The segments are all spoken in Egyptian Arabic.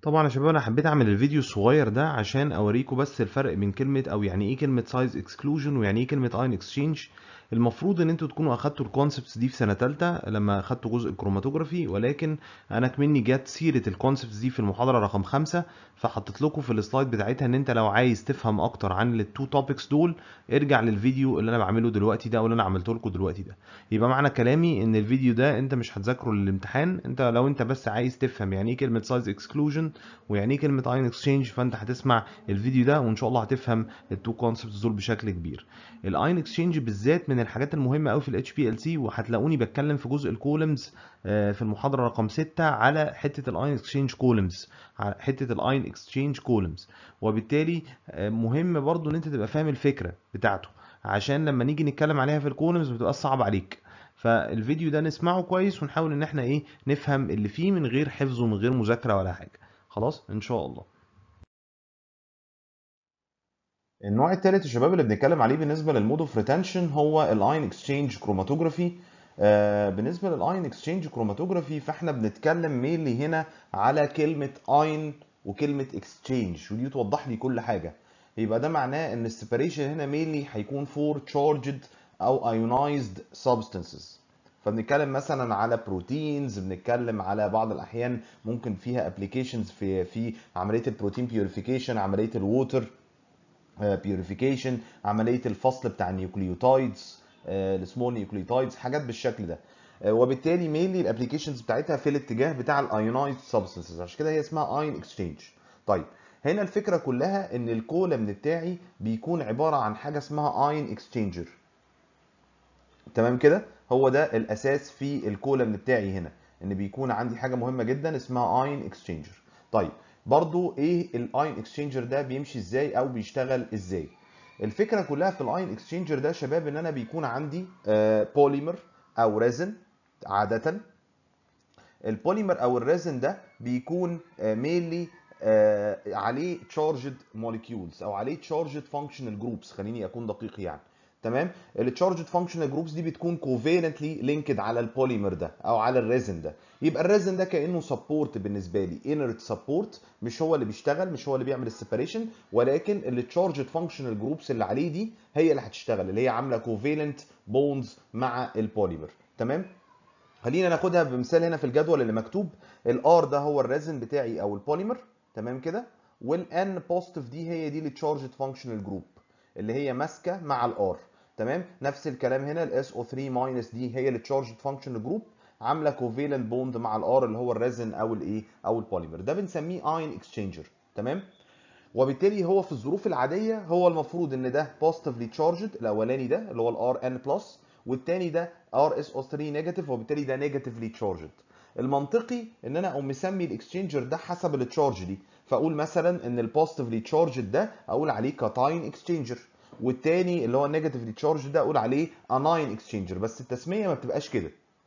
طبعا يا شباب انا حبيت اعمل الفيديو الصغير ده عشان اوريكم بس الفرق بين كلمه او يعني ايه كلمه سايز اكسكلوجن ويعني ايه كلمه اين اكسشينج المفروض ان انتوا تكونوا اخدتوا الكونسبتس دي في سنه ثالثه لما اخدتوا جزء الكروماتوجرافي ولكن انا كمني جت سيره الكونسبتس دي في المحاضره رقم خمسة فحطيت لكم في السلايد بتاعتها ان انت لو عايز تفهم اكتر عن التو توبكس دول ارجع للفيديو اللي انا بعمله دلوقتي ده واللي انا عملته لكم دلوقتي ده يبقى معنى كلامي ان الفيديو ده انت مش هتذاكره للامتحان انت لو انت بس عايز تفهم يعني ايه كلمه سايز اكسكلوجن ويعني ايه كلمه اين اكسشينج فانت هتسمع الفيديو ده وان شاء الله هتفهم التو كونسبتس دول بشكل كبير الاين اكسشينج بالذات من الحاجات المهمه قوي في الاتش بي ال سي وهتلاقوني بتكلم في جزء الكولمز في المحاضره رقم 6 على حته الاين اكسشينج كولمز حته الاين اكسشينج كولمز وبالتالي مهم برضو ان انت تبقى فاهم الفكره بتاعته عشان لما نيجي نتكلم عليها في الكولمز ما تبقاش صعب عليك فالفيديو ده نسمعه كويس ونحاول ان احنا ايه نفهم اللي فيه من غير حفظ ومن غير مذاكره ولا حاجه خلاص ان شاء الله النوع الثالث يا شباب اللي بنتكلم عليه بالنسبه للمود اوف ريتنشن هو الاين اكسشينج كروماتوجرافي آه بالنسبه للاين اكسشينج كروماتوجرافي فاحنا بنتكلم مينلي هنا على كلمه اين وكلمه اكسشينج ودي توضح لي كل حاجه يبقى ده معناه ان السيبريشن هنا مينلي هيكون فور تشارجد او ايونايزد سبستانسز فبنتكلم مثلا على بروتينز بنتكلم على بعض الاحيان ممكن فيها ابلكيشنز في في عمليه البروتين بيوريفيكيشن عمليه الووتر بيوريفيكيشن عمليه الفصل بتاع النيوكليوتايدز السمول نيوكليوتايدز حاجات بالشكل ده وبالتالي مينلي الابلكيشنز بتاعتها في الاتجاه بتاع الايونايزد سبستانسز عشان كده هي اسمها اين اكسشينج طيب هنا الفكره كلها ان الكولم بتاعي بيكون عباره عن حاجه اسمها اين اكسشينجر تمام كده هو ده الاساس في الكولم بتاعي هنا ان بيكون عندي حاجه مهمه جدا اسمها اين اكسشينجر طيب برضو ايه الاين اكسشينجر ده بيمشي ازاي او بيشتغل ازاي الفكره كلها في الاين اكسشينجر ده شباب ان انا بيكون عندي بوليمر او ريزن عاده البوليمر او الريزن ده بيكون مينلي عليه تشارجد موليكيولز او عليه تشارجد فانكشنال جروبس خليني اكون دقيق يعني تمام التشارجد فانكشنال جروبس دي بتكون كوفالنتلي لينكد على البوليمر ده او على الريزن ده يبقى الريزن ده كانه سبورت بالنسبه لي انرت سبورت مش هو اللي بيشتغل مش هو اللي بيعمل السيبريشن ولكن التشارجد فانكشنال جروبس اللي عليه دي هي اللي هتشتغل اللي هي عامله كوفالنت بونز مع البوليمر تمام خلينا ناخدها بمثال هنا في الجدول اللي مكتوب الار ده هو الريزن بتاعي او البوليمر تمام كده والان بوزيتيف دي هي دي التشارجد فانكشنال جروب اللي هي ماسكه مع الار تمام نفس الكلام هنا الاس او 3 ماينس دي هي التشارجد فانكشنال جروب عامله كوفالنت بوند مع الار اللي هو الريزن او الايه او البوليمر ده بنسميه اين اكسشينجر تمام وبالتالي هو في الظروف العاديه هو المفروض ان ده بوزيتيفلي تشارجد الاولاني ده اللي هو الار ان بلس والتاني ده ار اس او 3 نيجاتيف وبالتالي ده نيجاتيفلي تشارجد المنطقي ان انا اقوم مسمي الاكسشينجر ده حسب التشارج دي فاقول مثلا ان البوزيتيفلي تشارجد ده اقول عليه كاتاين اكسشينجر والتاني اللي هو النيجاتيفلي تشارج ده اقول عليه اناين اكسشينجر بس التسميه ما بتبقاش كده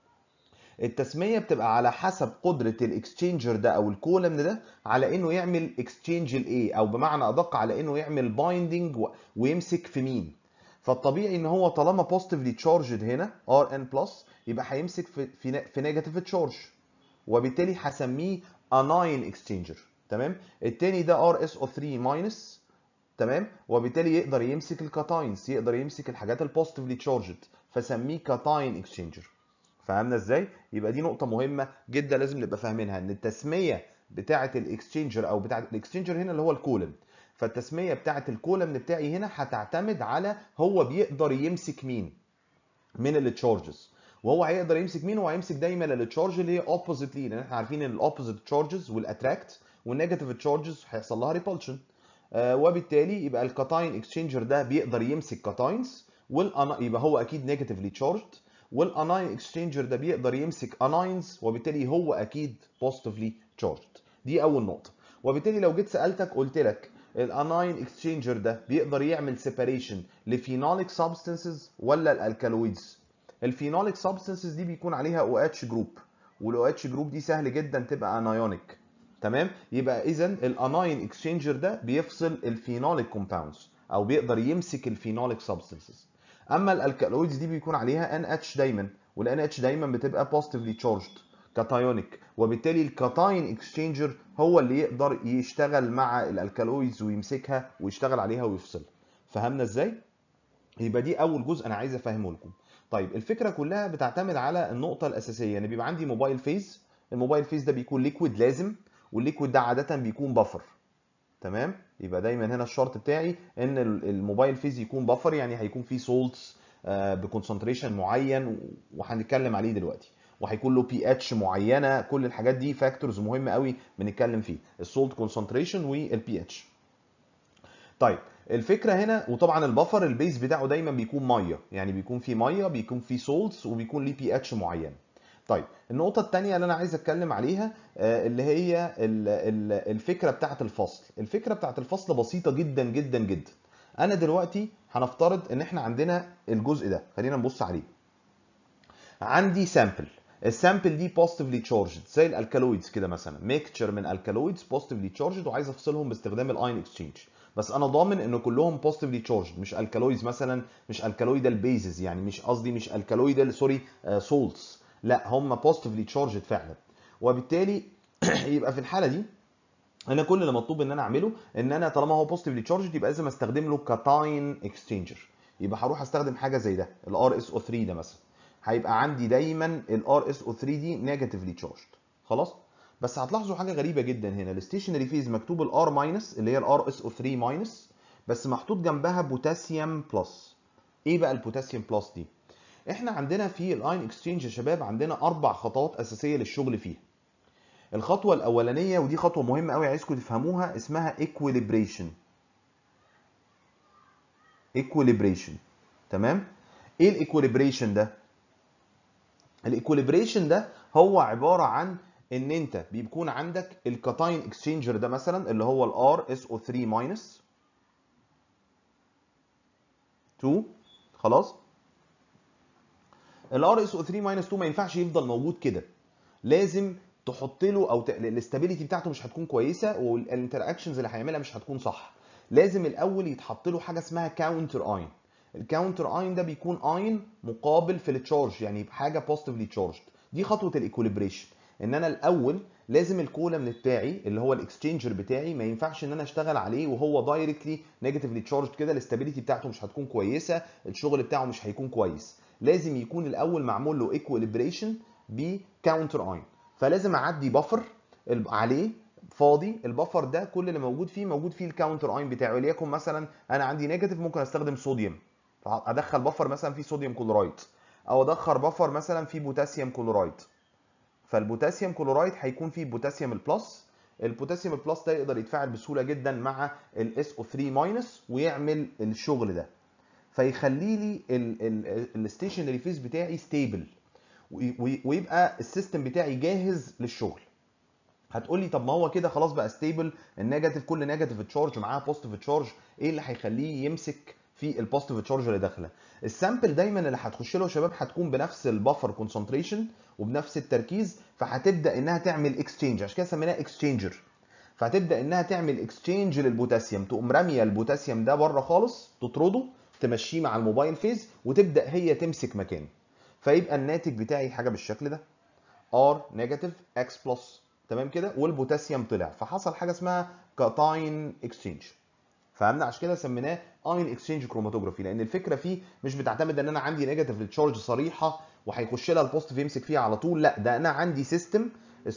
التسميه بتبقى على حسب قدره الاكسشينجر ده او الكولم ده على انه يعمل اكسشينج الايه او بمعنى ادق على انه يعمل بايندنج ويمسك في مين فالطبيعي ان هو طالما بوزيتيفلي تشارجد هنا ار ان بلس يبقى هيمسك في في, في نيجاتيف تشارج وبالتالي هسميه اناين اكسشينجر تمام التاني ده ار اس او 3 ماينس تمام وبالتالي يقدر يمسك الكاتاينز يقدر يمسك الحاجات البوزيتيفلي تشارجد فسميه كاتاين اكسشينجر فهمنا ازاي يبقى دي نقطه مهمه جدا لازم نبقى فاهمينها ان التسميه بتاعه الاكسشينجر او بتاعه الاكسشينجر هنا اللي هو الكولم فالتسميه بتاعه الكولم بتاعي هنا هتعتمد على هو بيقدر يمسك مين من التشارجز وهو هيقدر يمسك مين هو هيمسك دايما التشارج اللي هي اوبوزيت ليه لان احنا عارفين ان الاوبوزيت تشارجز والاتراكت والنيجاتيف تشارجز هيحصل لها ريبولشن آه وبالتالي يبقى الكاتاين اكسشينجر ده بيقدر يمسك كاتاينز والأنا يبقى هو اكيد نيجاتيفلي تشارجد والاناين اكسشينجر ده بيقدر يمسك اناينز وبالتالي هو اكيد بوزيتيفلي تشارجد دي اول نقطه وبالتالي لو جيت سالتك قلت لك الاناين اكسشينجر ده بيقدر يعمل سيباريشن لفينوليك سبستانسز ولا الالكالويدز الفينوليك سبستانسز دي بيكون عليها او اتش جروب والاو اتش جروب دي سهل جدا تبقى انايونيك تمام يبقى اذا الاناين اكسشينجر ده بيفصل الفينوليك كومباوندز او بيقدر يمسك الفينوليك سبستانسز اما الالكالويدز دي بيكون عليها ان اتش دايما والان اتش دايما بتبقى بوزيتيفلي تشارجد كاتايونيك وبالتالي الكاتاين اكسشينجر هو اللي يقدر يشتغل مع الالكالويدز ويمسكها ويشتغل عليها ويفصلها فهمنا ازاي يبقى دي اول جزء انا عايز افهمه لكم طيب الفكره كلها بتعتمد على النقطه الاساسيه ان بيبقى عندي موبايل فيز الموبايل فيز ده بيكون ليكويد لازم والليكويد ده عاده بيكون بفر تمام يبقى دايما هنا الشرط بتاعي ان الموبايل فيز يكون بفر يعني هيكون فيه سولتس بكونسنتريشن معين وهنتكلم عليه دلوقتي وهيكون له بي اتش معينه كل الحاجات دي فاكتورز مهمه قوي بنتكلم فيه السولت كونسنتريشن والبي اتش طيب الفكره هنا وطبعا البفر البيز بتاعه دايما بيكون ميه يعني بيكون فيه ميه بيكون فيه سولتس وبيكون ليه بي اتش معين طيب النقطه الثانيه اللي انا عايز اتكلم عليها اللي هي الفكره بتاعه الفصل الفكره بتاعه الفصل بسيطه جدا جدا جدا انا دلوقتي هنفترض ان احنا عندنا الجزء ده خلينا نبص عليه عندي سامبل السامبل دي بوزيتيفلي تشارجد زي الالكالويدز كده مثلا ميكتشر من الكالويدز بوزيتيفلي تشارجد وعايز افصلهم باستخدام الاين اكسشينج بس انا ضامن ان كلهم بوزيتيفلي تشارجد مش الكالويدز مثلا مش الكالويدال بيزز يعني مش قصدي مش الكالويدال سوري سولتس لا هم بوزيتيفلي تشارجد فعلا وبالتالي يبقى في الحاله دي انا كل اللي مطلوب ان انا اعمله ان انا طالما هو بوزيتيفلي تشارجد يبقى لازم استخدم له كاتاين اكسشينجر يبقى هروح استخدم حاجه زي ده الار اس او 3 ده مثلا هيبقى عندي دايما الار اس او 3 دي نيجاتيفلي تشارجد خلاص بس هتلاحظوا حاجه غريبه جدا هنا الستيشنري فيز مكتوب الار ماينس اللي هي الار اس او 3 ماينس بس محطوط جنبها بوتاسيوم بلس ايه بقى البوتاسيوم بلس دي احنا عندنا في الاين اكسشينج يا شباب عندنا اربع خطوات اساسيه للشغل فيها الخطوه الاولانيه ودي خطوه مهمه قوي عايزكم تفهموها اسمها ايكويليبريشن ايكويليبريشن تمام ايه الايكويليبريشن ده الايكويليبريشن ده هو عباره عن ان انت بيكون عندك الكاتاين اكسشينجر ده مثلا اللي هو الار اس او 3 ماينس 2 خلاص الار اس او 3 ماينس 2 ما ينفعش يفضل موجود كده لازم تحط له او ت... الاستابيليتي بتاعته مش هتكون كويسه والانتراكشنز اللي هيعملها مش هتكون صح لازم الاول يتحط له حاجه اسمها كاونتر اين الكاونتر اين ده بيكون اين مقابل في التشارج يعني حاجه بوزيتيفلي تشارجد دي خطوه الايكوليبريشن ان انا الاول لازم الكولم بتاعي اللي هو الاكسشينجر بتاعي ما ينفعش ان انا اشتغل عليه وهو دايركتلي نيجاتيفلي تشارجد كده الاستابيليتي بتاعته مش هتكون كويسه الشغل بتاعه مش هيكون كويس لازم يكون الاول معمول له ايكويليبريشن بكاونتر اين فلازم اعدي بفر عليه فاضي البفر ده كل اللي موجود فيه موجود فيه الكاونتر اين بتاعه وليكن مثلا انا عندي نيجاتيف ممكن استخدم صوديوم فادخل بفر مثلا فيه صوديوم كلورايد او ادخل بفر مثلا فيه بوتاسيوم كلورايد فالبوتاسيوم كلورايد هيكون فيه بوتاسيوم البلس البوتاسيوم البلس ده يقدر يتفاعل بسهوله جدا مع الاس او 3 ماينس ويعمل الشغل ده فيخلي لي الستيشنري فيز بتاعي ستيبل ويبقى السيستم بتاعي جاهز للشغل هتقول لي طب ما هو كده خلاص بقى ستيبل النيجاتيف كل نيجاتيف تشارج معاه بوزيتيف تشارج ايه اللي هيخليه يمسك في البوزيتيف تشارج اللي داخله السامبل دايما اللي هتخش له يا شباب هتكون بنفس البفر كونسنتريشن وبنفس التركيز فهتبدا انها تعمل اكسشينج عشان كده سميناها اكسشينجر فهتبدا انها تعمل اكسشينج للبوتاسيوم تقوم راميه البوتاسيوم ده بره خالص تطرده تمشيه مع الموبايل فيز وتبدا هي تمسك مكانه فيبقى الناتج بتاعي حاجه بالشكل ده ار نيجاتيف اكس بلس تمام كده والبوتاسيوم طلع فحصل حاجه اسمها كاتاين اكسشينج فهمنا عشان كده سميناه اين اكسشينج كروماتوجرافي لان الفكره فيه مش بتعتمد ان انا عندي نيجاتيف تشارج صريحه وهيخش لها البوزيتيف يمسك فيها على طول لا ده انا عندي سيستم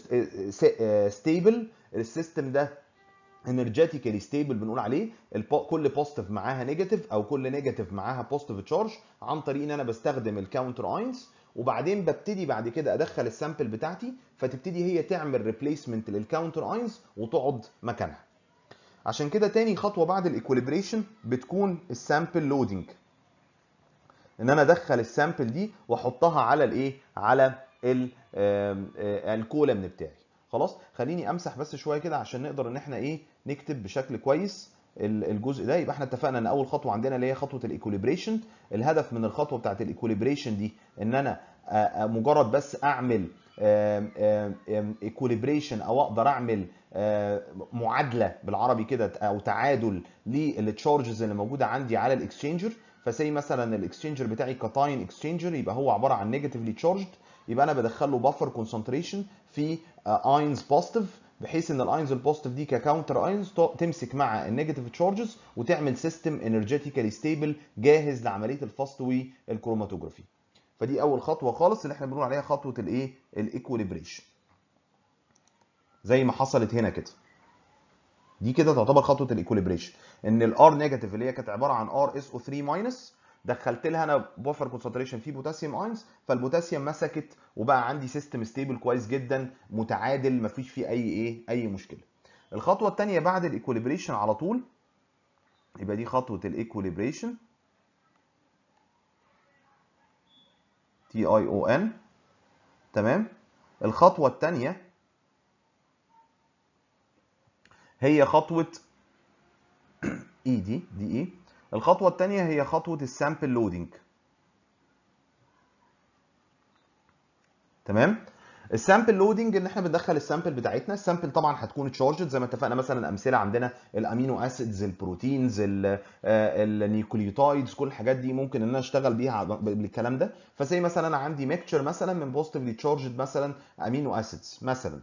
ستيبل السيستم ده انرجيتيكالي ستيبل بنقول عليه كل بوزيتيف معاها نيجاتيف او كل نيجاتيف معاها بوزيتيف تشارج عن طريق ان انا بستخدم الكاونتر اينز وبعدين ببتدي بعد كده ادخل السامبل بتاعتي فتبتدي هي تعمل ريبليسمنت للكاونتر اينز وتقعد مكانها عشان كده تاني خطوه بعد الايكوليبريشن بتكون السامبل لودنج ان انا ادخل السامبل دي واحطها على الايه على الكولمن بتاعي خلاص خليني امسح بس شويه كده عشان نقدر ان احنا ايه نكتب بشكل كويس الجزء ده يبقى احنا اتفقنا ان اول خطوه عندنا اللي هي خطوه الايكوليبريشن الهدف من الخطوه بتاعت الايكوليبريشن دي ان انا مجرد بس اعمل ايكوليبريشن او اقدر اعمل معادله بالعربي كده او تعادل للتشارجز اللي موجوده عندي على الاكسشينجر فسي مثلا الاكسشينجر بتاعي كاتاين اكسشينجر يبقى هو عباره عن نيجاتيفلي تشارجد يبقى انا بدخل له بفر كونسنتريشن في اينز بوزيتيف بحيث ان الاينز البوزيتيف دي ككاونتر اينز تمسك مع النيجاتيف تشارجز وتعمل سيستم انرجيتيكالي ستيبل جاهز لعمليه الفصل والكروماتوجرافي فدي اول خطوه خالص اللي احنا بنقول عليها خطوه الايه الايكوليبريشن زي ما حصلت هنا كده دي كده تعتبر خطوه الايكوليبريشن ان الار نيجاتيف اللي هي كانت عباره عن ار اس او 3 ماينس دخلت لها انا بفر كونسنتريشن فيه بوتاسيوم اينز فالبوتاسيوم مسكت وبقى عندي سيستم ستيبل كويس جدا متعادل مفيش فيه اي ايه اي مشكله الخطوه الثانيه بعد الايكوليبريشن على طول يبقى دي خطوه الايكوليبريشن تي اي او ان تمام الخطوه الثانيه هي خطوه اي دي دي اي الخطوه الثانيه هي خطوه السامبل لودنج تمام السامبل لودنج ان احنا بندخل السامبل بتاعتنا السامبل طبعا هتكون تشارجد زي ما اتفقنا مثلا امثله عندنا الامينو اسيدز البروتينز النيوكليوتايدز كل الحاجات دي ممكن ان انا اشتغل بيها بالكلام ده فزي مثلا انا عندي ميكتشر مثلا من بوزيتيفلي تشارجد مثلا امينو اسيدز مثلا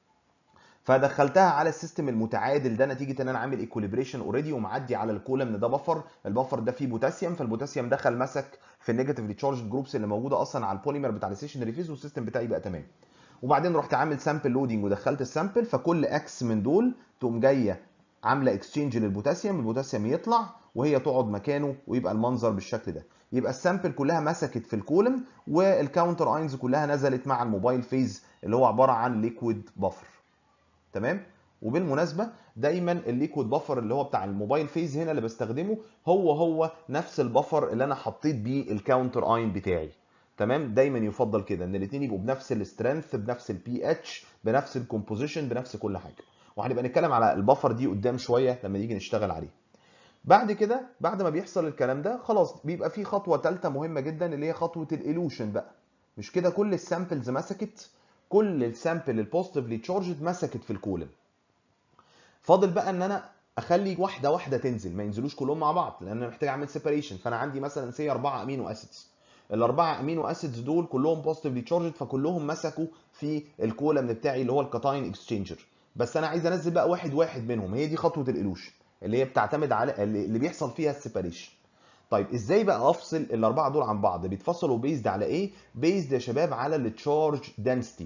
فدخلتها على السيستم المتعادل ده نتيجه ان انا عامل ايكوليبريشن اوريدي ومعدي على الكولم ان ده بفر البفر ده فيه بوتاسيوم فالبوتاسيوم دخل مسك في النيجاتيفلي تشارجد جروبس اللي موجوده اصلا على البوليمر بتاع الستيشنري فيز والسيستم بتاعي بقى تمام وبعدين رحت عامل سامبل لودنج ودخلت السامبل فكل اكس من دول تقوم جايه عامله اكسشينج للبوتاسيوم البوتاسيوم يطلع وهي تقعد مكانه ويبقى المنظر بالشكل ده يبقى السامبل كلها مسكت في الكولم والكاونتر اينز كلها نزلت مع الموبايل فيز اللي هو عباره عن ليكويد بفر تمام وبالمناسبه دايما الليكويد بفر اللي هو بتاع الموبايل فيز هنا اللي بستخدمه هو هو نفس البفر اللي انا حطيت بيه الكاونتر اين بتاعي تمام دايما يفضل كده ان الاثنين يبقوا بنفس السترينث بنفس البي اتش بنفس الكومبوزيشن بنفس كل حاجه وهنبقى نتكلم على البفر دي قدام شويه لما نيجي نشتغل عليه بعد كده بعد ما بيحصل الكلام ده خلاص بيبقى في خطوه ثالثه مهمه جدا اللي هي خطوه الالوشن بقى مش كده كل السامبلز مسكت كل السامبل البوزيتيفلي تشارجد مسكت في الكولم فاضل بقى ان انا اخلي واحده واحده تنزل ما ينزلوش كلهم مع بعض لان انا محتاج اعمل سيبريشن فانا عندي مثلا سي اربعه امينو اسيدز الاربعه امينو اسيدز دول كلهم بوزيتيفلي تشارجد فكلهم مسكوا في الكولم بتاعي اللي هو الكاتاين اكسشينجر بس انا عايز انزل بقى واحد واحد منهم هي دي خطوه الالوشن اللي هي بتعتمد على اللي بيحصل فيها السيبريشن طيب ازاي بقى افصل الاربعه دول عن بعض بيتفصلوا بيزد على ايه بيزد يا شباب على التشارج دنسيتي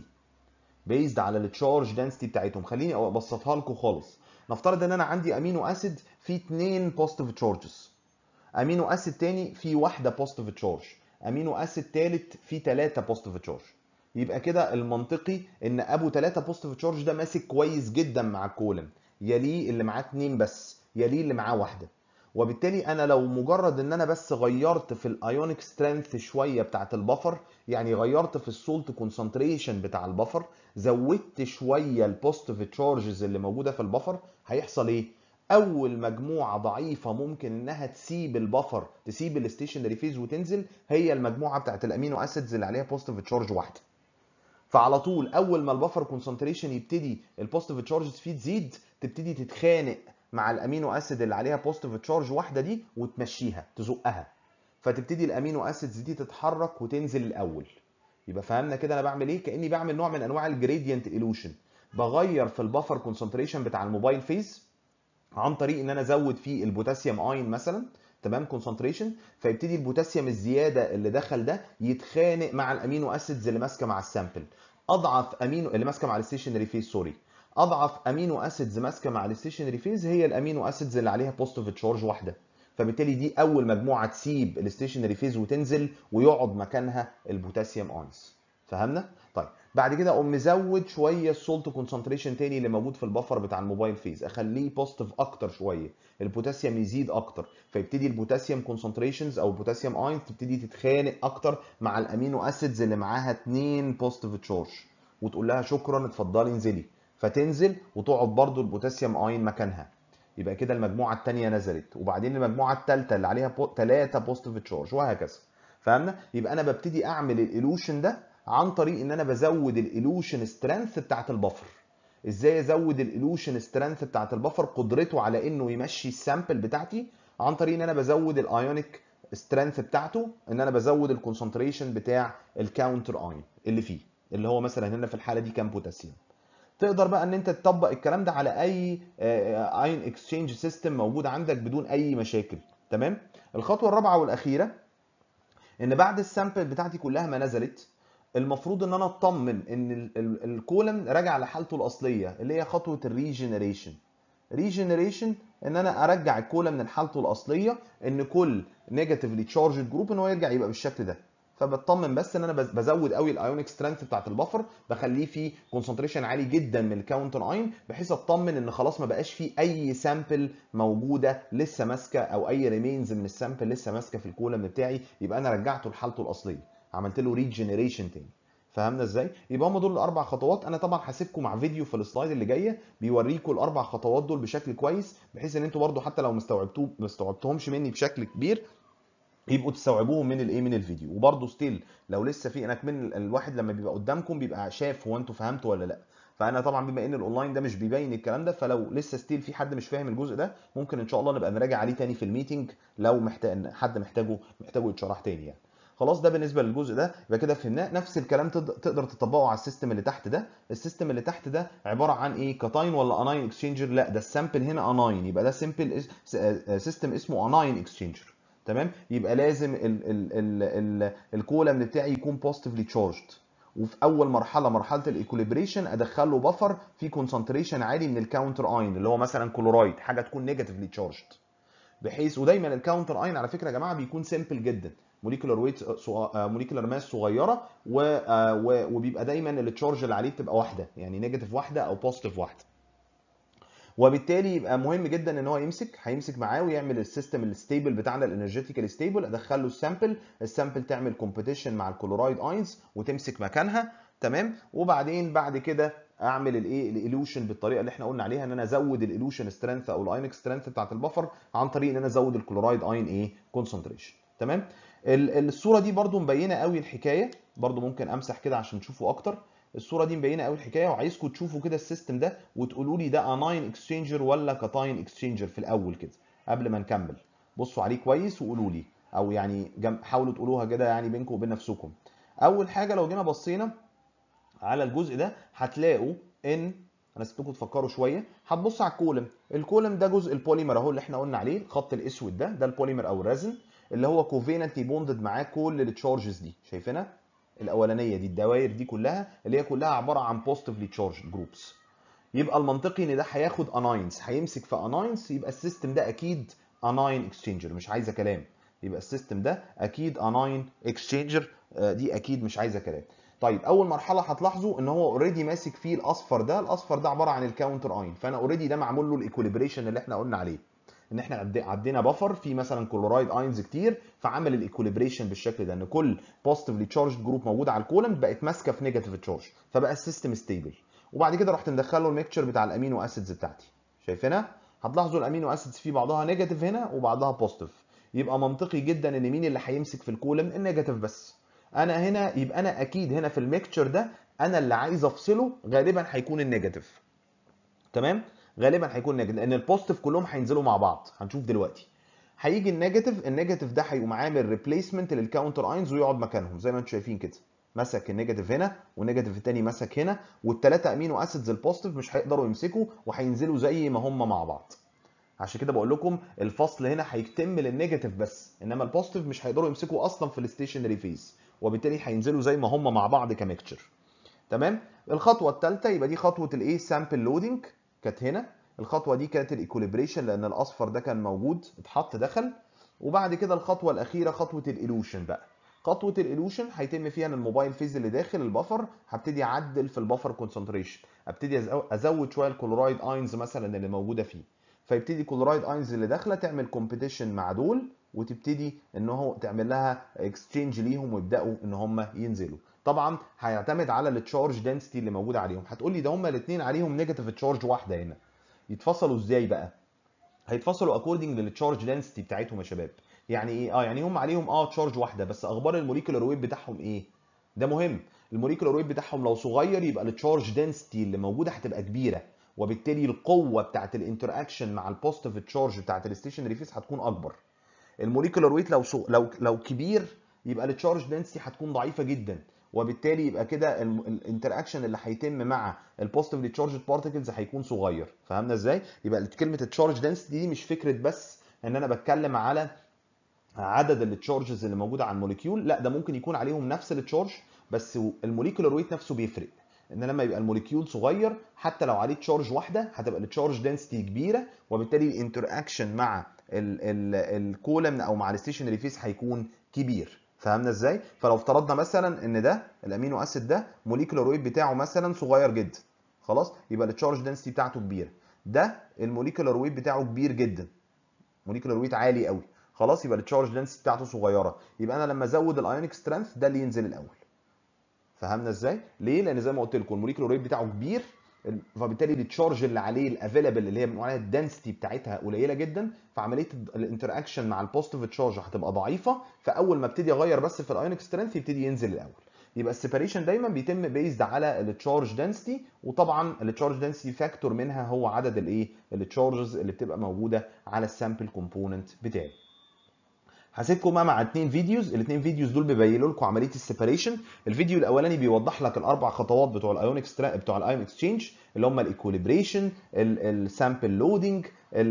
بيزد على التشارج دنسيتي بتاعتهم خليني ابسطها لكم خالص نفترض ان انا عندي امينو اسيد فيه اثنين بوزيتيف تشارجز امينو اسيد تاني فيه واحده بوزيتيف تشارج امينو اسيد ثالث فيه ثلاثه بوزيتيف تشارج يبقى كده المنطقي ان ابو ثلاثه بوزيتيف تشارج ده ماسك كويس جدا مع الكولم يليه اللي معاه اثنين بس يليه اللي معاه واحده وبالتالي انا لو مجرد ان انا بس غيرت في الايونيك سترينث شويه بتاعت البفر يعني غيرت في السولت كونسنتريشن بتاع البفر زودت شويه البوزيتيف تشارجز اللي موجوده في البفر هيحصل ايه اول مجموعه ضعيفه ممكن انها تسيب البفر تسيب الستيشنري فيز وتنزل هي المجموعه بتاعت الامينو اسيدز اللي عليها بوزيتيف تشارج واحده فعلى طول اول ما البفر كونسنتريشن يبتدي البوزيتيف تشارجز فيه تزيد تبتدي تتخانق مع الامينو اسيد اللي عليها بوزيتيف تشارج واحده دي وتمشيها تزقها فتبتدي الامينو اسيدز دي تتحرك وتنزل الاول يبقى فهمنا كده انا بعمل ايه كاني بعمل نوع من انواع الجريدينت ايلوشن بغير في البفر كونسنتريشن بتاع الموبايل فيز عن طريق ان انا ازود فيه البوتاسيوم اين مثلا تمام كونسنتريشن فيبتدي البوتاسيوم الزياده اللي دخل ده يتخانق مع الامينو اسيدز اللي ماسكه مع السامبل اضعف امينو اللي ماسكه مع الستيشنري فيز سوري اضعف امينو اسيدز ماسكه مع الستيشنري فيز هي الامينو اسيدز اللي عليها بوزيتيف تشارج واحده فبالتالي دي اول مجموعه تسيب الستيشنري فيز وتنزل ويقعد مكانها البوتاسيوم اينز فهمنا طيب بعد كده اقوم مزود شويه السولت كونسنتريشن تاني اللي موجود في البفر بتاع الموبايل فيز اخليه بوزيتيف اكتر شويه البوتاسيوم يزيد اكتر فيبتدي البوتاسيوم كونسنتريشنز او البوتاسيوم اينز تبتدي تتخانق اكتر مع الامينو اسيدز اللي معاها 2 بوزيتيف تشارج وتقول لها شكرا اتفضلي انزلي فتنزل وتقعد برضو البوتاسيوم اين مكانها يبقى كده المجموعه الثانيه نزلت وبعدين المجموعه الثالثه اللي عليها 3 بوزيتيف تشارج وهكذا فهمنا يبقى انا ببتدي اعمل الايلوشن ده عن طريق ان انا بزود الايلوشن سترينث بتاعت البفر ازاي ازود الايلوشن سترينث بتاعت البفر قدرته على انه يمشي السامبل بتاعتي عن طريق ان انا بزود الايونيك سترينث بتاعته ان انا بزود الكونسنتريشن بتاع الكاونتر اين اللي فيه اللي هو مثلا هنا في الحاله دي كام بوتاسيوم تقدر بقى ان انت تطبق الكلام ده على اي اين اكسشينج سيستم موجود عندك بدون اي مشاكل تمام الخطوه الرابعه والاخيره ان بعد السامبل بتاعتي كلها ما نزلت المفروض ان انا اطمن ان الكولم راجع لحالته الاصليه اللي هي خطوه الريجنريشن ريجنريشن ان انا ارجع الكولم من حالته الاصليه ان كل نيجاتيفلي تشارجد جروب ان هو يرجع يبقى بالشكل ده فبطمن بس ان انا بزود قوي الايونيك سترينث بتاعت البفر بخليه فيه كونسنتريشن عالي جدا من الكاونتر اين بحيث اطمن ان خلاص ما بقاش فيه اي سامبل موجوده لسه ماسكه او اي ريمينز من السامبل لسه ماسكه في الكولم بتاعي يبقى انا رجعته لحالته الاصليه عملت له ريجنريشن تاني فهمنا ازاي؟ يبقى هم دول الاربع خطوات انا طبعا هسيبكم مع فيديو في السلايد اللي جايه بيوريكم الاربع خطوات دول بشكل كويس بحيث ان انتوا برضو حتى لو مستوعبتوه ما استوعبتهمش مني بشكل كبير يبقوا تستوعبوهم من الايه من الفيديو وبرده ستيل لو لسه في انك من الواحد لما بيبقى قدامكم بيبقى شاف هو انتوا فهمتوا ولا لا فانا طبعا بما ان الاونلاين ده مش بيبين الكلام ده فلو لسه ستيل في حد مش فاهم الجزء ده ممكن ان شاء الله نبقى نراجع عليه تاني في الميتنج لو محتاج حد محتاجه محتاجه يتشرح تاني يعني خلاص ده بالنسبه للجزء ده يبقى كده فهمناه نفس الكلام تقدر تطبقه على السيستم اللي تحت ده السيستم اللي تحت ده عباره عن ايه كاتاين ولا اناين اكسشينجر لا ده السامبل هنا اناين يبقى ده سامبل سيستم اسمه اناين اكسشينجر تمام يبقى لازم الكولم بتاعي يكون بوزيتيفلي تشارجد وفي اول مرحله مرحله الايكوليبريشن ادخل له بفر في كونسنتريشن عالي من الكاونتر اين اللي هو مثلا كلورايد حاجه تكون نيجاتيفلي تشارجد بحيث ودايما الكاونتر اين على فكره يا جماعه بيكون سيمبل جدا موليكولار ويت موليكولار ماس صغيره وبيبقى دايما التشارج اللي عليه بتبقى واحده يعني نيجاتيف واحده او بوزيتيف واحده وبالتالي يبقى مهم جدا ان هو يمسك هيمسك معاه ويعمل السيستم الستيبل بتاعنا الانرجيتيكال ستيبل ادخل له السامبل السامبل تعمل كومبيتيشن مع الكلورايد اينز وتمسك مكانها تمام وبعدين بعد كده اعمل الايه الالوشن بالطريقه اللي احنا قلنا عليها ان انا ازود الالوشن سترينث او الاينك سترينث بتاعت البفر عن طريق ان انا ازود الكلورايد اين ايه كونسنتريشن تمام الصوره دي برده مبينه قوي الحكايه برده ممكن امسح كده عشان تشوفوا اكتر الصوره دي مبينه قوي الحكايه وعايزكم تشوفوا كده السيستم ده وتقولوا لي ده اناين اكسشينجر ولا كاتاين اكسشينجر في الاول كده قبل ما نكمل بصوا عليه كويس وقولوا لي او يعني حاولوا تقولوها كده يعني بينكم وبين نفسكم اول حاجه لو جينا بصينا على الجزء ده هتلاقوا ان انا سبتكم تفكروا شويه هتبص على الكولم الكولم ده جزء البوليمر اهو اللي احنا قلنا عليه الخط الاسود ده ده البوليمر او الريزن اللي هو كوفيننتلي بوندد معاه كل التشارجز دي شايفينها الاولانيه دي الدوائر دي كلها اللي هي كلها عباره عن بوزيتيفلي تشارج جروبس يبقى المنطقي ان ده هياخد اناينز هيمسك في اناينز يبقى السيستم ده اكيد اناين اكسشينجر مش عايزه كلام يبقى السيستم ده اكيد اناين اكسشينجر دي اكيد مش عايزه كلام طيب اول مرحله هتلاحظوا ان هو اوريدي ماسك فيه الاصفر ده الاصفر ده عباره عن الكاونتر اين فانا اوريدي ده معمول له الايكوليبريشن اللي احنا قلنا عليه ان احنا عدينا بفر في مثلا كلورايد اينز كتير فعمل الايكوليبريشن بالشكل ده ان كل بوزيتيفلي تشارجد جروب موجود على الكولم بقت ماسكه في نيجاتيف تشارج فبقى السيستم ستيبل وبعد كده رحت مدخله الميكتشر بتاع الامينو اسيدز بتاعتي شايفينها هتلاحظوا الامينو اسيدز في بعضها نيجاتيف هنا وبعضها بوزيتيف يبقى منطقي جدا ان مين اللي هيمسك في الكولم النيجاتيف بس انا هنا يبقى انا اكيد هنا في الميكتشر ده انا اللي عايز افصله غالبا هيكون النيجاتيف تمام غالبا هيكون نيجاتيف لان البوزيتيف كلهم هينزلوا مع بعض هنشوف دلوقتي هيجي النيجاتيف النيجاتيف ده هيقوم عامل ريبليسمنت للكاونتر اينز ويقعد مكانهم زي ما انتم شايفين كده مسك النيجاتيف هنا والنيجاتيف التاني مسك هنا والثلاثه امينو اسيدز البوزيتيف مش هيقدروا يمسكوا وهينزلوا زي ما هم مع بعض عشان كده بقول لكم الفصل هنا هيتم للنيجاتيف بس انما البوزيتيف مش هيقدروا يمسكوا اصلا في الستيشنري فيز وبالتالي هينزلوا زي ما هم مع بعض كميكتشر تمام الخطوه الثالثه يبقى دي خطوه الايه سامبل لودنج كانت هنا الخطوه دي كانت الايكوليبريشن لان الاصفر ده كان موجود اتحط دخل وبعد كده الخطوه الاخيره خطوه الالوشن بقى خطوه الالوشن هيتم فيها ان الموبايل فيز اللي داخل البفر هبتدي اعدل في البفر كونسنتريشن ابتدي ازود شويه الكلورايد اينز مثلا اللي موجوده فيه فيبتدي كلورايد اينز اللي داخله تعمل كومبيتيشن مع دول وتبتدي ان هو تعمل لها اكسشينج ليهم ويبداوا ان هم ينزلوا طبعا هيعتمد على التشارج دنسيتي اللي موجوده عليهم هتقول لي ده هم الاثنين عليهم نيجاتيف تشارج واحده هنا يتفصلوا ازاي بقى هيتفصلوا اكوردنج للتشارج دنسيتي بتاعتهم يا شباب يعني ايه اه يعني هم عليهم اه تشارج واحده بس اخبار الموليكولار ويت بتاعهم ايه ده مهم الموليكولار ويت بتاعهم لو صغير يبقى التشارج دنسيتي اللي موجوده هتبقى كبيره وبالتالي القوه بتاعت الانتراكشن مع البوزيتيف تشارج بتاعت الستيشنري فيس هتكون اكبر الموليكولار ويت لو سو... لو لو كبير يبقى التشارج دنسيتي هتكون ضعيفه جدا وبالتالي يبقى كده الانتراكشن اللي هيتم مع البوزيتيفلي تشارجد بارتكلز هيكون صغير فهمنا ازاي يبقى كلمه التشارج دنسيتي دي مش فكره بس ان انا بتكلم على عدد التشارجز اللي موجوده على الموليكيول لا ده ممكن يكون عليهم نفس التشارج بس الموليكولار ويت نفسه بيفرق ان لما يبقى الموليكيول صغير حتى لو عليه تشارج واحده هتبقى التشارج دنسيتي كبيره وبالتالي الانتراكشن مع الكولم او مع الستيشنري فيس هيكون كبير فهمنا ازاي فلو افترضنا مثلا ان ده الامينو اسيد ده موليكولار ويت بتاعه مثلا صغير جدا خلاص يبقى التشارج دنسيتي بتاعته كبيره ده الموليكولار ويت بتاعه كبير جدا موليكولار ويت عالي قوي خلاص يبقى التشارج دنسيتي بتاعته صغيره يبقى انا لما ازود الايونيك سترينث ده اللي ينزل الاول فهمنا ازاي ليه لان زي ما قلت لكم الموليكولار ويت بتاعه كبير فبالتالي التشارج اللي عليه الافيلابل اللي هي بنقول عليها الدنسيتي بتاعتها قليله جدا فعمليه الانتراكشن مع البوزيتيف تشارج هتبقى ضعيفه فاول ما ابتدي اغير بس في الايونيك سترينث يبتدي ينزل الاول يبقى السيبريشن دايما بيتم بيزد على التشارج دنسيتي وطبعا التشارج دنسيتي فاكتور منها هو عدد الايه التشارجز اللي بتبقى موجوده على السامبل كومبوننت بتاعي هسيبكم بقى مع اتنين فيديوز الاثنين فيديوز دول بيبينوا لكم عمليه السيبريشن الفيديو الاولاني بيوضح لك الاربع خطوات بتوع الايونيك بتوع الايون اكسشينج اللي هم الايكوليبريشن السامبل لودنج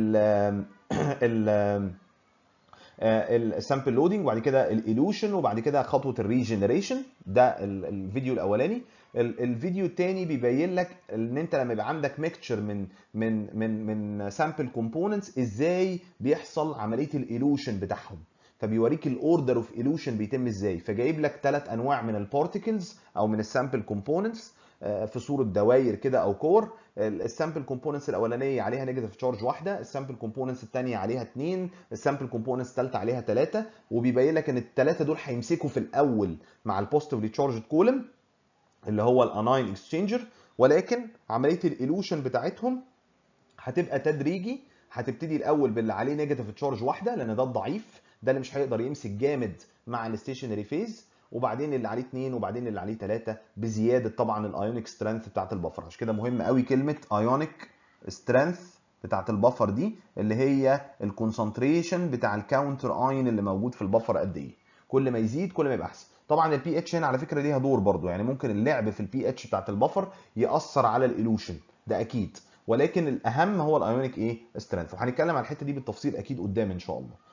السامبل لودنج وبعد كده الالوشن وبعد كده خطوه الريجنريشن ده الفيديو الاولاني الفيديو الثاني بيبين لك ان انت لما يبقى عندك ميكتشر من من من من سامبل كومبوننتس ازاي بيحصل عمليه الالوشن بتاعهم فبيوريك الاوردر اوف الوشن بيتم ازاي فجايب لك ثلاث انواع من البارتكلز او من السامبل كومبوننتس في صوره دواير كده او كور السامبل كومبوننتس الاولانيه عليها نيجاتيف تشارج واحده السامبل كومبوننتس الثانيه عليها اثنين السامبل كومبوننتس الثالثه عليها ثلاثه وبيبين لك ان الثلاثه دول هيمسكوا في الاول مع البوزيتيفلي تشارجد كولم اللي هو الاناين اكسشينجر ولكن عمليه الالوشن بتاعتهم هتبقى تدريجي هتبتدي الاول باللي عليه نيجاتيف تشارج واحده لان ده الضعيف ده اللي مش هيقدر يمسك جامد مع الستيشنري فيز وبعدين اللي عليه 2 وبعدين اللي عليه 3 بزياده طبعا الايونيك سترينث بتاعت البفر عشان كده مهم قوي كلمه ايونيك سترينث بتاعت البفر دي اللي هي الكونسنتريشن بتاع الكاونتر اين اللي موجود في البفر قد ايه كل ما يزيد كل ما يبقى احسن طبعا البي اتش هنا على فكره ليها دور برضو يعني ممكن اللعب في البي اتش بتاعت البفر ياثر على الالوشن ده اكيد ولكن الاهم هو الايونيك ايه سترينث وهنتكلم على الحته دي بالتفصيل اكيد قدام ان شاء الله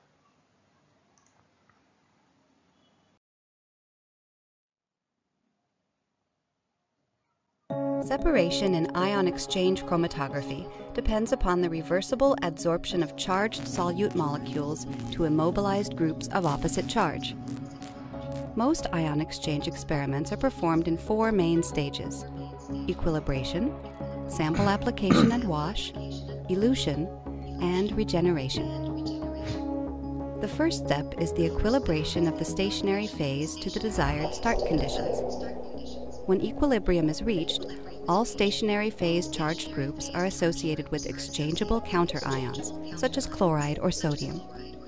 Separation in ion exchange chromatography depends upon the reversible adsorption of charged solute molecules to immobilized groups of opposite charge. Most ion exchange experiments are performed in four main stages equilibration, sample application and wash, elution, and regeneration. The first step is the equilibration of the stationary phase to the desired start conditions. When equilibrium is reached, all stationary phase charged groups are associated with exchangeable counterions, such as chloride or sodium.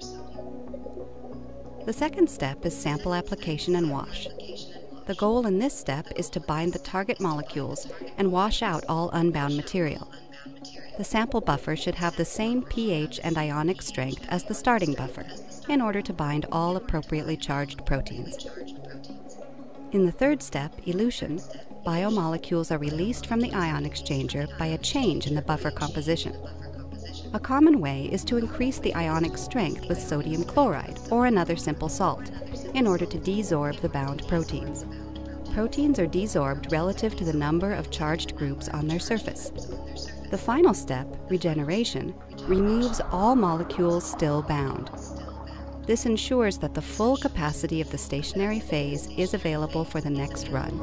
The second step is sample application and wash. The goal in this step is to bind the target molecules and wash out all unbound material. The sample buffer should have the same pH and ionic strength as the starting buffer in order to bind all appropriately charged proteins. In the third step, elution, biomolecules are released from the ion exchanger by a change in the buffer composition. A common way is to increase the ionic strength with sodium chloride or another simple salt in order to desorb the bound proteins. Proteins are desorbed relative to the number of charged groups on their surface. The final step, regeneration, removes all molecules still bound. This ensures that the full capacity of the stationary phase is available for the next run.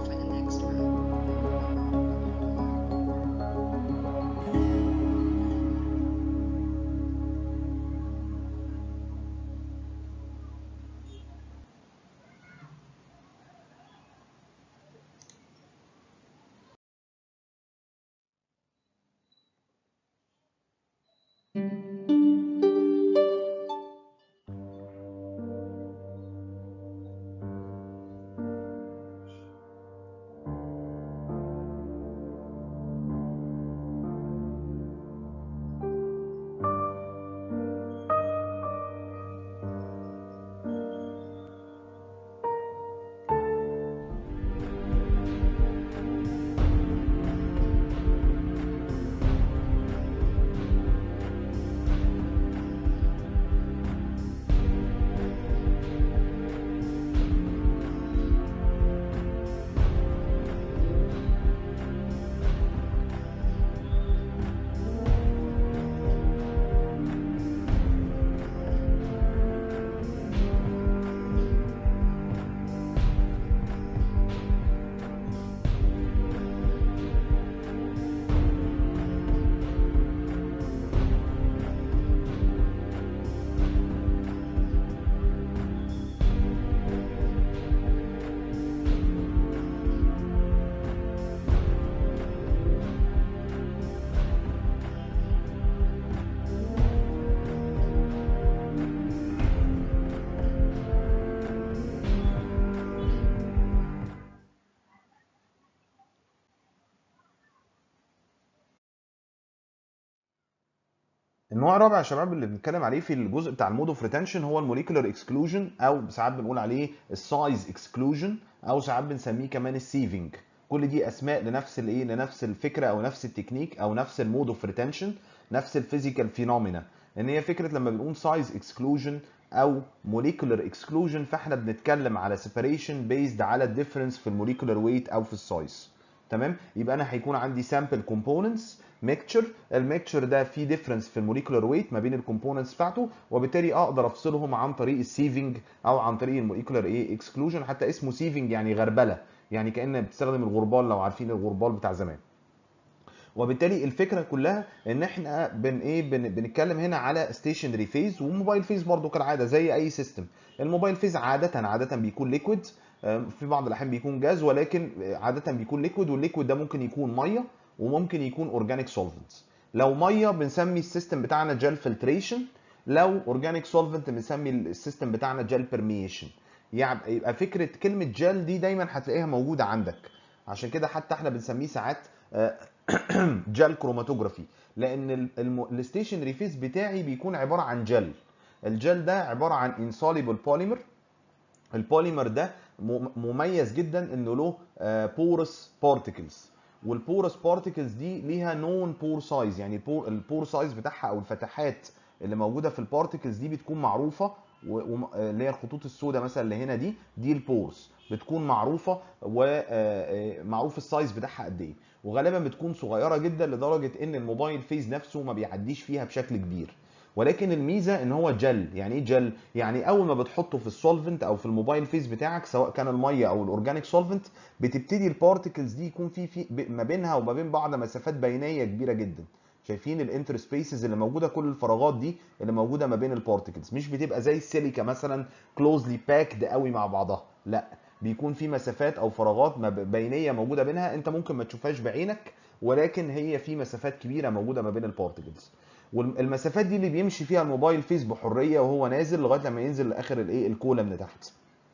النوع الرابع يا شباب اللي بنتكلم عليه في الجزء بتاع المود اوف ريتنشن هو الموليكولر اكسكلوجن او ساعات بنقول عليه السايز اكسكلوجن او ساعات بنسميه كمان السيفنج كل دي اسماء لنفس الايه لنفس الفكره او نفس التكنيك او نفس المود اوف ريتنشن نفس الفيزيكال فينومينا ان هي فكره لما بنقول سايز اكسكلوجن او موليكولر اكسكلوجن فاحنا بنتكلم على سيبريشن بيزد على الديفرنس في الموليكولر ويت او في السايز تمام يبقى انا هيكون عندي سامبل كومبوننتس ميكتشر الميكتشر ده فيه ديفرنس في الموليكولر ويت ما بين الكومبوننتس بتاعته وبالتالي اقدر افصلهم عن طريق السيفنج او عن طريق الموليكولر ايه اكسكلوجن حتى اسمه سيفنج يعني غربله يعني كان بتستخدم الغربال لو عارفين الغربال بتاع زمان وبالتالي الفكره كلها ان احنا بن ايه بن بنتكلم هنا على ستيشنري فيز وموبايل فيز برضو كالعاده زي اي سيستم الموبايل فيز عاده عاده بيكون ليكويد في بعض الاحيان بيكون جاز ولكن عاده بيكون ليكويد والليكويد ده ممكن يكون ميه وممكن يكون اورجانيك سولفنتس لو ميه بنسمي السيستم بتاعنا جل فلتريشن لو اورجانيك سولفنت بنسمي السيستم بتاعنا جل بيرميشن يعني يبقى فكره كلمه جل دي دايما هتلاقيها موجوده عندك عشان كده حتى احنا بنسميه ساعات جل كروماتوجرافي لان الستيشنري فيز بتاعي بيكون عباره عن جل الجل ده عباره عن انسوليبل بوليمر البوليمر ده مميز جدا انه له بورس بارتكلز والبورس بارتكلز دي ليها نون بور سايز يعني البور, البور سايز بتاعها او الفتحات اللي موجوده في البارتكلز دي بتكون معروفه اللي هي الخطوط السوداء مثلا اللي هنا دي دي البورس بتكون معروفه ومعروف السايز بتاعها قد ايه وغالبا بتكون صغيره جدا لدرجه ان الموبايل فيز نفسه ما بيعديش فيها بشكل كبير ولكن الميزه ان هو جل يعني ايه جل يعني اول ما بتحطه في السولفنت او في الموبايل فيز بتاعك سواء كان الميه او الاورجانيك سولفنت بتبتدي البارتكلز دي يكون في في ما بينها وما بين بعض مسافات بينيه كبيره جدا شايفين الانتر سبيسز اللي موجوده كل الفراغات دي اللي موجوده ما بين البارتكلز مش بتبقى زي السيليكا مثلا كلوزلي باكد قوي مع بعضها لا بيكون في مسافات او فراغات بينيه موجوده بينها انت ممكن ما تشوفهاش بعينك ولكن هي في مسافات كبيره موجوده ما بين البارتكلز والمسافات دي اللي بيمشي فيها الموبايل فيس بحريه وهو نازل لغايه لما ينزل لاخر الايه الكولا من تحت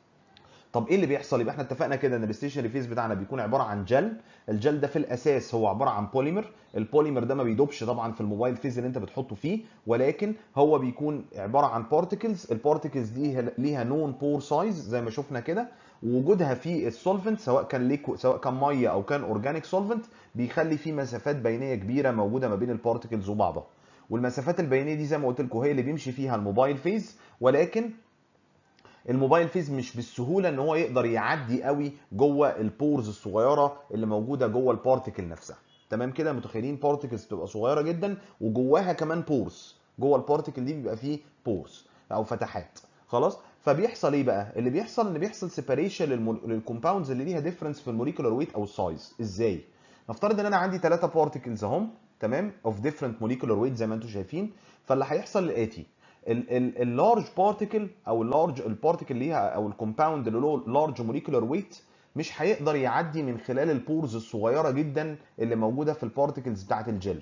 طب ايه اللي بيحصل يبقى احنا اتفقنا كده ان الستيشنري فيز بتاعنا بيكون عباره عن جل الجل ده في الاساس هو عباره عن بوليمر البوليمر ده ما بيدوبش طبعا في الموبايل فيز اللي انت بتحطه فيه ولكن هو بيكون عباره عن بارتكلز البارتكلز دي ليها نون بور سايز زي ما شفنا كده ووجودها في السولفنت سواء كان ليكو سواء كان ميه او كان اورجانيك سولفنت بيخلي في مسافات بينيه كبيره موجوده ما بين البارتكلز وبعضها والمسافات البينيه دي زي ما قلت لكم هي اللي بيمشي فيها الموبايل فيز ولكن الموبايل فيز مش بالسهوله ان هو يقدر يعدي قوي جوه البورز الصغيره اللي موجوده جوه البارتكل نفسها تمام كده متخيلين بارتكلز بتبقى صغيره جدا وجواها كمان بورز جوه البارتكل دي بيبقى فيه بورز او فتحات خلاص فبيحصل ايه بقى اللي بيحصل ان بيحصل سيباريشن للكومباوندز اللي ليها ديفرنس في الموليكولار ويت او السايز ازاي نفترض ان انا عندي ثلاثه بارتكلز اهم تمام اوف ديفرنت موليكولار ويت زي ما انتم شايفين فاللي هيحصل الاتي اللارج بارتكل او اللارج البارتكل ليها او الكومباوند اللي له لارج موليكولار ويت مش هيقدر يعدي من خلال البورز الصغيره جدا اللي موجوده في البارتكلز بتاعه الجل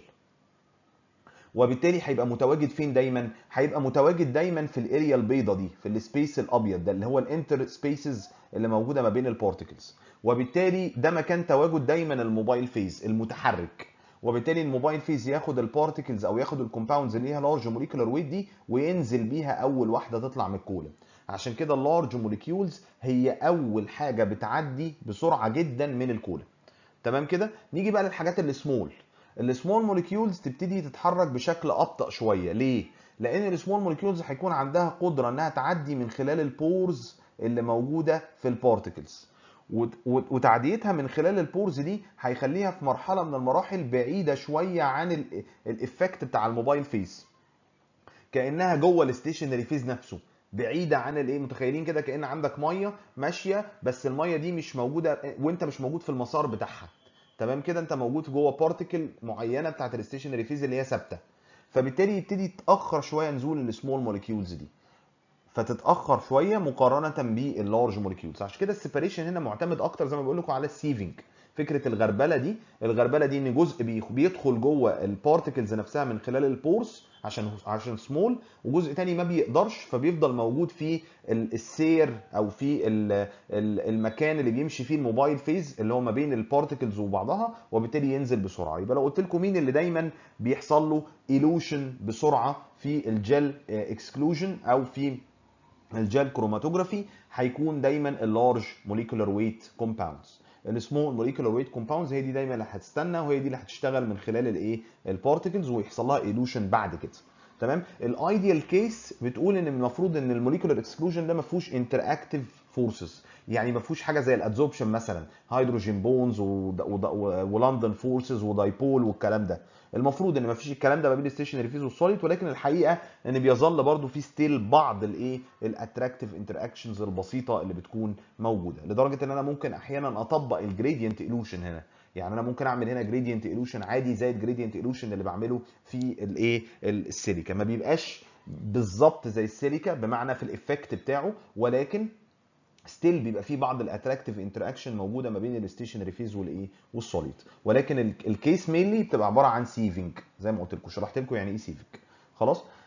وبالتالي هيبقى متواجد فين دايما هيبقى متواجد دايما في الاريا البيضه دي في السبيس الابيض ده اللي هو الانتر سبيسز اللي موجوده ما بين البارتكلز وبالتالي ده مكان تواجد دايما الموبايل فيز المتحرك وبالتالي الموبايل فيز ياخد البارتكلز او ياخد الكومباوندز اللي ليها لارج موليكولار ويت دي وينزل بيها اول واحده تطلع من الكولا عشان كده اللارج موليكيولز هي اول حاجه بتعدي بسرعه جدا من الكولا تمام كده نيجي بقى للحاجات السمول السمول موليكيولز تبتدي تتحرك بشكل ابطا شويه ليه لان السمول موليكيولز هيكون عندها قدره انها تعدي من خلال البورز اللي موجوده في البارتكلز وتعديتها من خلال البورز دي هيخليها في مرحله من المراحل بعيده شويه عن الافكت بتاع الموبايل فيز كانها جوه الستيشنري فيز نفسه بعيده عن الايه متخيلين كده كان عندك ميه ماشيه بس الميه دي مش موجوده وانت مش موجود في المسار بتاعها تمام كده انت موجود جوه بارتكل معينه بتاعت الستيشنري فيز اللي هي ثابته فبالتالي يبتدي يتاخر شويه نزول السمول موليكيولز دي فتتاخر شويه مقارنه باللارج موليكيولز عشان كده السيبريشن هنا معتمد اكتر زي ما بقول لكم على السيفنج فكره الغربله دي الغربله دي ان جزء بيخ- بيدخل جوه البارتكلز نفسها من خلال البورس عشان عشان سمول وجزء تاني ما بيقدرش فبيفضل موجود في ال- السير او في ال- ال- المكان اللي بيمشي فيه الموبايل فيز اللي هو ما بين البارتكلز وبعضها وبالتالي ينزل بسرعه يبقى لو قلت لكم مين اللي دايما بيحصل له ايلوشن بسرعه في الجل اكسكلوجن او في الجل كروماتوجرافي هيكون دايما اللارج موليكولار ويت كومباوندز السمول موليكولار ويت كومباوندز هي دي دايما اللي هتستنى وهي دي اللي هتشتغل من خلال الايه البارتكلز ويحصل لها ايلوشن بعد كده تمام الايديال كيس بتقول ان المفروض ان الموليكولار اكسكلوجن ده ما فيهوش انتر اكتيف فورسز يعني ما فيهوش حاجه زي الادزوربشن مثلا هيدروجين بونز ولندن فورسز ودايبول والكلام ده المفروض ان ما فيش الكلام ده ما بين الستيشنري فيز والسوليد ولكن الحقيقه ان بيظل برضو في ستيل بعض الايه الاتراكتيف انتراكشنز البسيطه اللي بتكون موجوده لدرجه ان انا ممكن احيانا اطبق الجريدينت ايلوشن هنا يعني انا ممكن اعمل هنا جريدينت ايلوشن عادي زي الجريدينت ايلوشن اللي بعمله في الايه السيليكا ما بيبقاش بالظبط زي السيليكا بمعنى في الافكت بتاعه ولكن ستيل بيبقى في بعض الاتراكتيف انتراكشن موجوده ما بين الستيشنري فيز والايه والسوليد ولكن ال- الكيس مينلي بتبقى عباره عن سيفنج زي ما قلت لكم شرحت لكم يعني ايه سيفنج خلاص